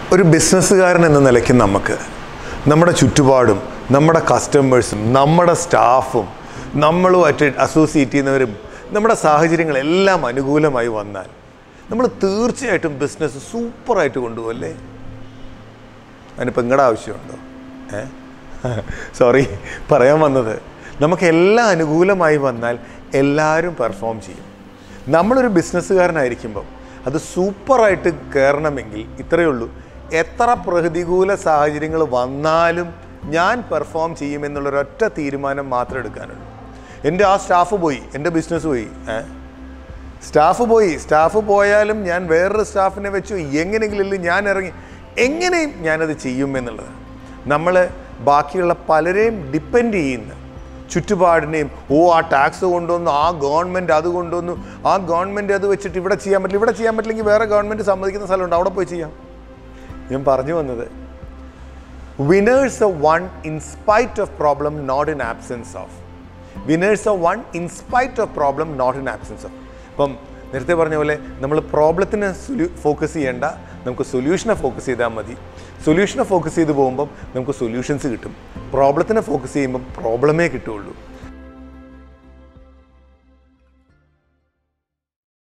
ഒരു ബിസിനസ്സുകാരൻ എന്ന നിലയ്ക്ക് നമുക്ക് നമ്മുടെ ചുറ്റുപാടും നമ്മുടെ കസ്റ്റമേഴ്സും നമ്മുടെ സ്റ്റാഫും നമ്മളുമായിട്ട് അസോസിയേറ്റ് ചെയ്യുന്നവരും നമ്മുടെ സാഹചര്യങ്ങളെല്ലാം അനുകൂലമായി വന്നാൽ നമ്മൾ തീർച്ചയായിട്ടും ബിസിനസ് സൂപ്പറായിട്ട് കൊണ്ടുപോകല്ലേ അതിനിപ്പോൾ നിങ്ങളുടെ ആവശ്യമുണ്ടോ ഏ സോറി പറയാൻ വന്നത് നമുക്ക് എല്ലാം അനുകൂലമായി വന്നാൽ എല്ലാവരും പെർഫോം ചെയ്യും നമ്മളൊരു ബിസിനസ്സുകാരനായിരിക്കുമ്പം അത് സൂപ്പറായിട്ട് കയറണമെങ്കിൽ ഇത്രയേ ഉള്ളൂ എത്ര പ്രതികൂല സാഹചര്യങ്ങൾ വന്നാലും ഞാൻ പെർഫോം ചെയ്യുമെന്നുള്ളൊരൊറ്റ തീരുമാനം മാത്രം എടുക്കാനുള്ളൂ എൻ്റെ ആ സ്റ്റാഫ് പോയി എൻ്റെ ബിസിനസ് പോയി ഏ സ്റ്റാഫ് പോയി സ്റ്റാഫ് പോയാലും ഞാൻ വേറൊരു സ്റ്റാഫിനെ വെച്ചു എങ്ങനെയെങ്കിലും ഞാൻ ഇറങ്ങി എങ്ങനെയും ഞാനത് ചെയ്യും എന്നുള്ളത് നമ്മൾ ബാക്കിയുള്ള പലരെയും ഡിപ്പെൻഡ് ചെയ്യുന്ന ചുറ്റുപാടിനെയും ഓ ആ ടാക്സ് കൊണ്ടുവന്നു ആ ഗവൺമെൻറ് അത് കൊണ്ടുവന്നു ആ ഗവൺമെൻറ് അത് വെച്ചിട്ട് ഇവിടെ ചെയ്യാൻ പറ്റില്ല ഇവിടെ ചെയ്യാൻ പറ്റില്ലെങ്കിൽ വേറെ ഗവൺമെൻറ് സമ്മതിക്കുന്ന സ്ഥലമുണ്ട് അവിടെ പോയി ചെയ്യാം ഞാൻ പറഞ്ഞു വന്നത് winners A one in spite of problem not in absence of winners A one in spite of problem not in absence of ഇപ്പം നേരത്തെ പറഞ്ഞ പോലെ നമ്മൾ പ്രോബ്ലത്തിന് ഫോക്കസ് ചെയ്യേണ്ട നമുക്ക് സൊല്യൂഷനെ ഫോക്കസ് ചെയ്താൽ മതി സൊല്യൂഷനെ ഫോക്കസ് ചെയ്ത് പോകുമ്പം നമുക്ക് സൊല്യൂഷൻസ് കിട്ടും പ്രോബ്ലത്തിനെ ഫോക്കസ് ചെയ്യുമ്പം പ്രോബ്ലമേ കിട്ടുള്ളൂ